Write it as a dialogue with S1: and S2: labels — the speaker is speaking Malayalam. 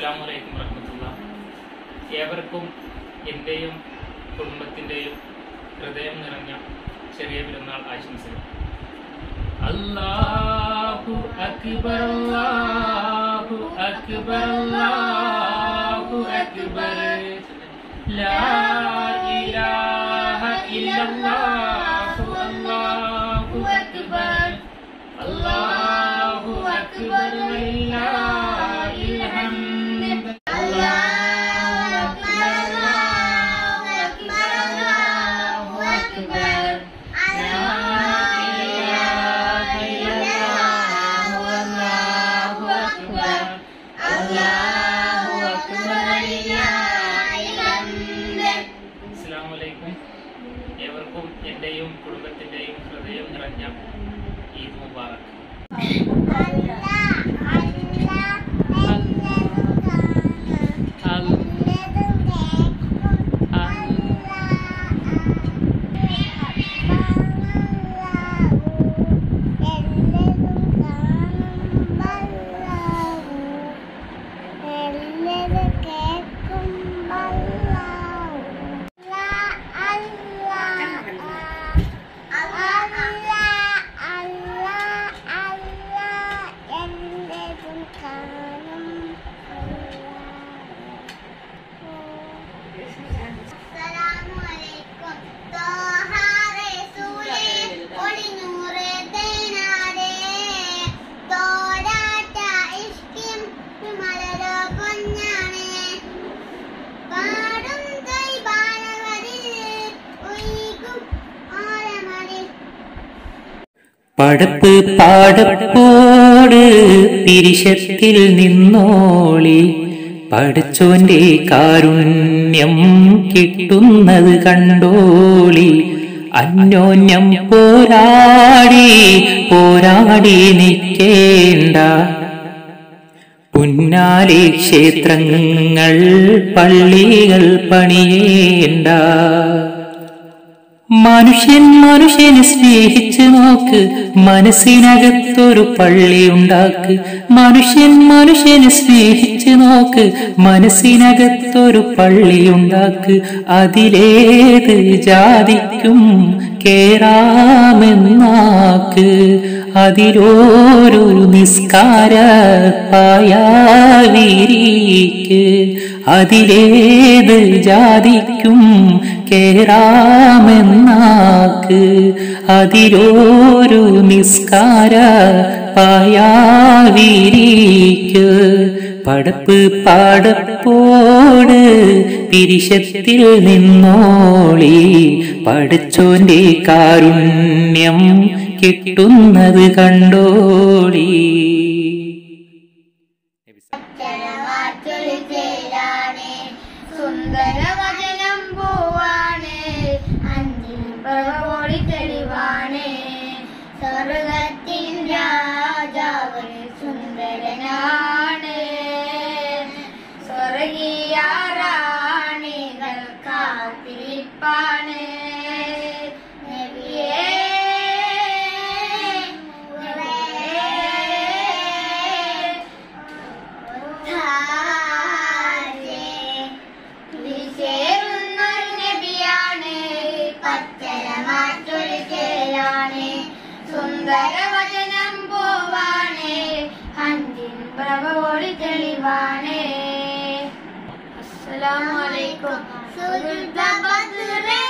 S1: അസ്സാം വലൈക്കും വറഹമത്തുള്ള ഏവർക്കും എൻ്റെയും കുടുംബത്തിൻ്റെയും ഹൃദയം നിറഞ്ഞ ചെറിയ പെരുന്നാൾ ആശംസകൾ അല്ലാഹു അക്ബർ അല്ലാഹു അക്ബർ അല്ലാഹു അക്ബർ ലാ ഇലാഹ ഇല്ലല്ലാഹു അല്ലാഹു അക്ബർ അല്ലാഹു അക്ബർ വലില്ലാഹിൽ ഹംദ് അസ്സലാമു അലൈക്കും ഏവർക്കും എൻ്റെയും കുടുംബത്തിൻ്റെയും ഹൃദയം നിറഞ്ഞ ഈദ് മുബാറക്
S2: പടപ്പ് പാടപ്പോട് പിരിശത്തിൽ നിന്നോളി പഠിച്ചോന്റെ കാരുണ്യം കിട്ടുന്നത് കണ്ടോളി അന്യോന്യം പോരാടി പോരാടി നിൽക്കേണ്ട പുന്നാലി ക്ഷേത്രങ്ങൾ പള്ളികൾ പണിയേണ്ട മനുഷ്യൻ മനുഷ്യനെ സ്നേഹിച്ചു നോക്ക് മനസ്സിനകത്തൊരു പള്ളി ഉണ്ടാക്ക് മനുഷ്യൻ മനുഷ്യനെ സ്നേഹിച്ചു നോക്ക് മനസ്സിനകത്തൊരു പള്ളി ഉണ്ടാക്ക് അതിലേത് ജാതിക്കും കേറാമെന്നാക്ക് അതിലൊരു നിസ്കാര പായാവിരിക്ക് അതിലേത് ജാതിക്കും കേറാമെന്നാക്ക് അതിലൊരു നിസ്കാര പായാവിരിക്ക് പടപ്പ് പാടപ്പോട് പിരിശത്തിൽ നിന്നോളി പഠിച്ചോന്റെ കാരുണ്യം കിട്ടുന്നത് കണ്ടോളി
S3: സുന്ദരവചനം പോവാണ് അഞ്ചിൽ പ്രഭോടി തെളിവാണ് സ്വർഗത്തിൻ രാജാവ് സുന്ദരനാണ് സ്വർഗീയ റാണികൾ കാത്തിരിപ്പാണ് നബിയേ ചേരുന്നൊരു നബിയാണ് പച്ചരമാറ്റൊരു ചേരാണ് സുന്ദരവചനം പോവാണ് അഞ്ചിൻ പ്രഭോടി തെളിവാണ് അസ്സലാമു അലൈക്കും സുൽത്താൻ ബദ്രേ